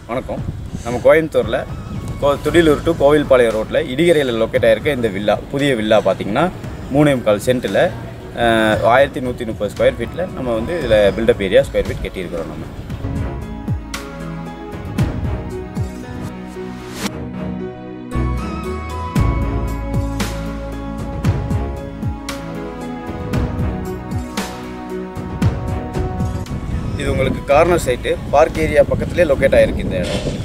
வணக்கம் நம்ம கோயம்புத்தூரில் கோ துடியலூர் டு கோவில்பாளையம் ரோட்டில் இடிகரையில் லொக்கேட் ஆகிருக்க இந்த வில்லா புதிய வில்லா பார்த்தீங்கன்னா மூணே முக்கால் சென்ட்டில் ஆயிரத்தி நூற்றி முப்பது ஸ்கொயர் ஃபீட்டில் நம்ம வந்து இதில் பில்டப் ஏரியா ஸ்கொயர் ஃபீட் கட்டியிருக்கிறோம் நம்ம இது உங்களுக்கு கார்னர் சைட்டு பார்க் ஏரியா பக்கத்துலேயே லொக்கேட் ஆகிருக்கு இந்த இடம் உங்களுக்கு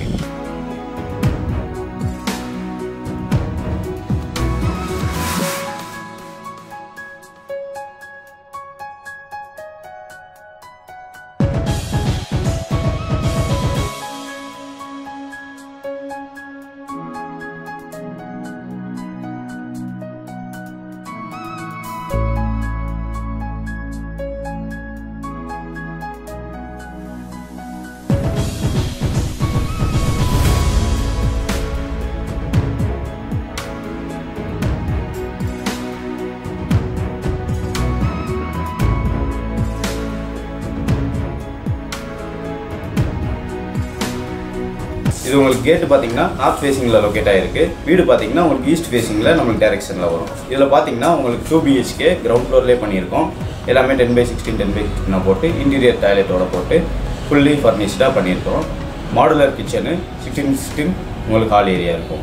இது உங்களுக்கு கேட்டு பார்த்தீங்கன்னா நார்த் ஃபேசிங்கில் லொக்கேட் ஆகிருக்கு வீடு பார்த்தீங்கன்னா உங்களுக்கு ஈஸ்ட் ஃபேசிங்கில் நம்மளுக்கு டேரெக்ஷனில் வரும் இதில் பார்த்தீங்கன்னா உங்களுக்கு டூ பிஹெச்கே கிரவுண்ட் ஃப்ளோர்லேயே பண்ணியிருக்கோம் எல்லாமே ten by sixteen ten by சிக்ஸ்டீனாக போட்டு இன்டீரியர் டாய்லெட்டோட போட்டு ஃபுல்லி ஃபர்னிஷ்டாக பண்ணியிருக்கிறோம் மாடுலர் கிச்சனு சிக்ஸ்டீன் சிக்ஸ்டீன் உங்களுக்கு ஹால் ஏரியா இருக்கும்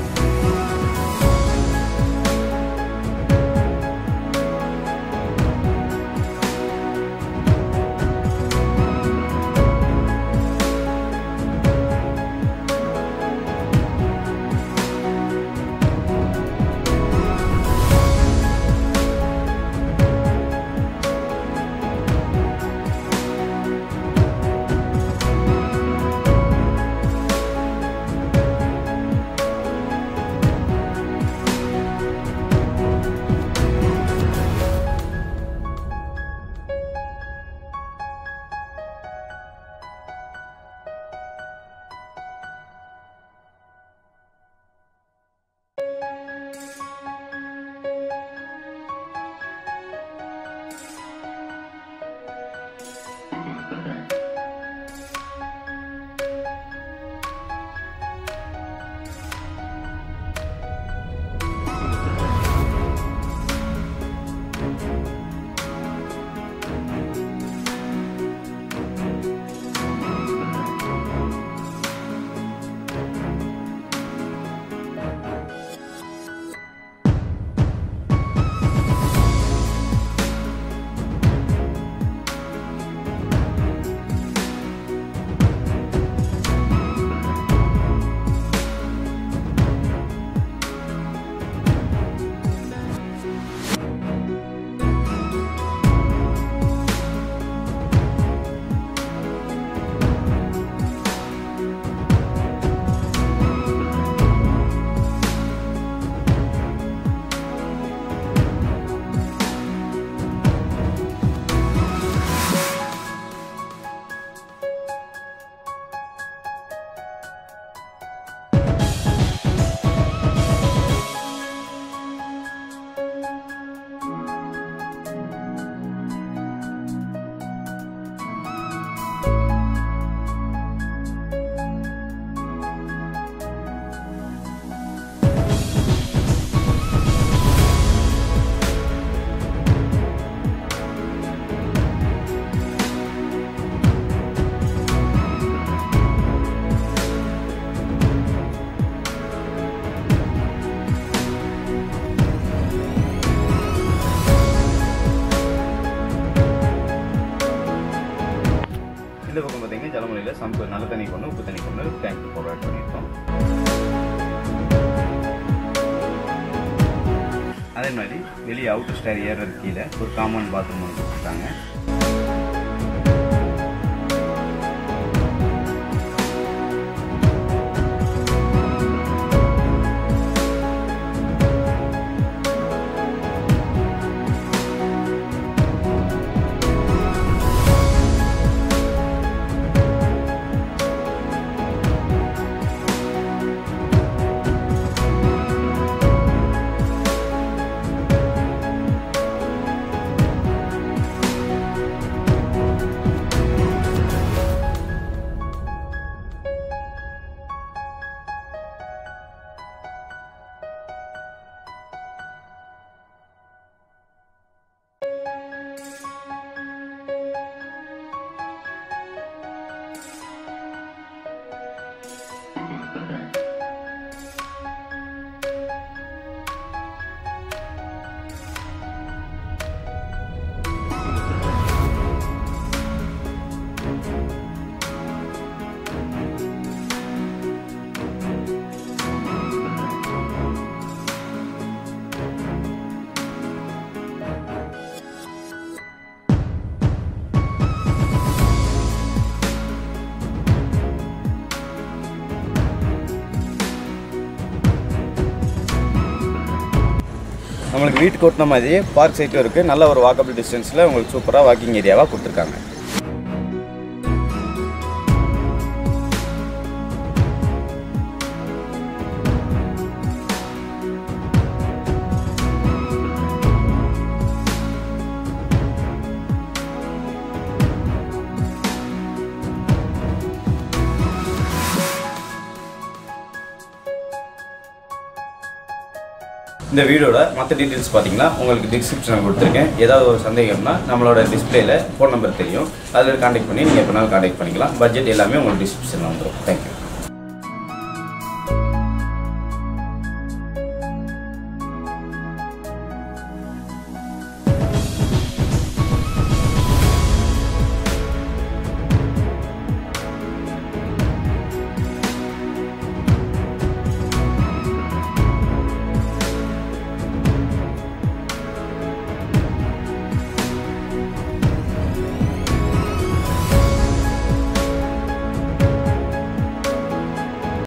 இந்த பக்கம் பார்த்தீங்கன்னா ஜலமலையில் சம்பு நல்ல தண்ணி கொண்டு உப்பு தண்ணி கொண்டு டேங்க் ப்ரொவைட் பண்ணியிருக்கோம் அதே மாதிரி வெளியே அவுட்டர் ஸ்டேர் ஏறுறது கீழே ஒரு காமன் பாத்ரூம் ஒன்று கொடுத்துருக்காங்க உங்களுக்கு வீட்டுக்கு ஓட்டின மாதிரியே பார்க் சைட்டும் இருக்குது நல்ல ஒரு வாக்கபிள் டிஸ்டன்ஸில் உங்களுக்கு சூப்பராக வாக்கிங் ஏரியாவாக கொடுத்துருக்காங்க இந்த வீடியோட மற்ற டீட்டெயில்ஸ் பார்த்தீங்கன்னா உங்களுக்கு டிஸ்கிரிப்ஷனில் கொடுத்துருக்கேன் ஏதாவது ஒரு சந்தேகம்னா நம்மளோட டிஸ்பிளேல ஃபோன் நம்பர் தெரியும் அதில் காண்டாக்ட் பண்ணி நீங்கள் எப்போனாலும் காண்டாக்ட் பண்ணிக்கலாம் பட்ஜெட் எல்லாமே உங்களுக்கு டிஸ்கிரிப்ஷனில் வந்துடும் தேங்க்யூ